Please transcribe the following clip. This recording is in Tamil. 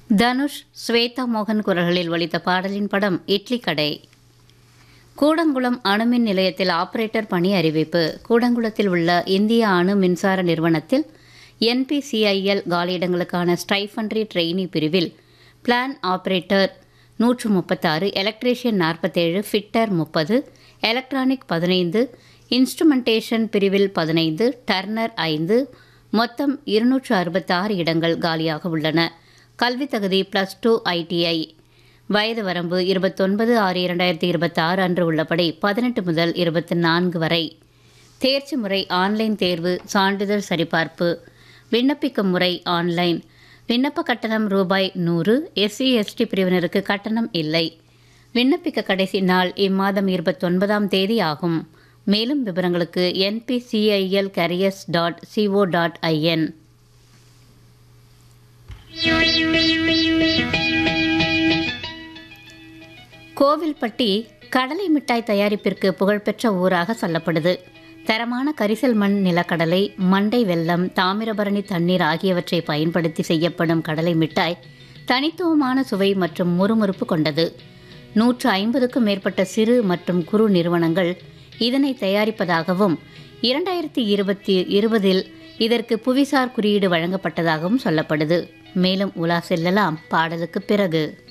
தனுஷ் ஸ்வேதா மோகன் குரல்களில் ஒலித்த பாடலின் படம் இட்லி கடை கூடங்குளம் அணுமின் நிலையத்தில் ஆபரேட்டர் பணி அறிவிப்பு கூடங்குளத்தில் உள்ள இந்திய அணு மின்சார நிறுவனத்தில் என்பிசிஐஎல் காலியிடங்களுக்கான ஸ்டைஃபன்ட்ரி ட்ரெயினி பிரிவில் பிளான் ஆபரேட்டர் நூற்று முப்பத்தாறு எலக்ட்ரீஷியன் நாற்பத்தேழு ஃபிட்டர் முப்பது எலக்ட்ரானிக் பதினைந்து இன்ஸ்ட்ருமெண்டேஷன் பிரிவில் பதினைந்து டர்னர் ஐந்து மொத்தம் இருநூற்று அறுபத்தாறு இடங்கள் காலியாக உள்ளன கல்வி தகுதி ப்ளஸ் டூ ஐடிஐ வயது வரம்பு இருபத்தொன்பது ஆறு இரண்டாயிரத்தி இருபத்தாறு அன்று உள்ளபடி பதினெட்டு முதல் இருபத்தி நான்கு வரை தேர்ச்சி முறை ஆன்லைன் தேர்வு சான்றிதழ் சரிபார்ப்பு விண்ணப்பிக்கும் முறை ஆன்லைன் விண்ணப்ப கட்டணம் ரூபாய் நூறு எஸ்சி எஸ்டி பிரிவினருக்கு கட்டணம் இல்லை விண்ணப்பிக்க கடைசி நாள் இம்மாதம் இருபத்தொன்பதாம் தேதி ஆகும் மேலும் விவரங்களுக்கு NPCIL careers dot CO dot IN Kovilpatti கடலை மிட்டாய் தயாரிப்பிற்கு புகழ்பெற்ற ஊராக சொல்லப்படுது தரமான கரிசல் மண் நிலக்கடலை மண்டை வெல்லம் தாமிரபரணி தண்ணீர் ஆகியவற்றை பயன்படுத்தி செய்யப்படும் கடலை மிட்டாய் தனித்துவமான சுவை மற்றும் முறுமுறுப்பு கொண்டது நூற்று ஐம்பதுக்கும் மேற்பட்ட சிறு மற்றும் குறு நிறுவனங்கள் இதனை தயாரிப்பதாகவும் இரண்டாயிரத்தி இருபத்தி இருபதில் இதற்கு புவிசார் குறியீடு வழங்கப்பட்டதாகவும் சொல்லப்படுது மேலும் உலா செல்லலாம் பாடலுக்கு பிறகு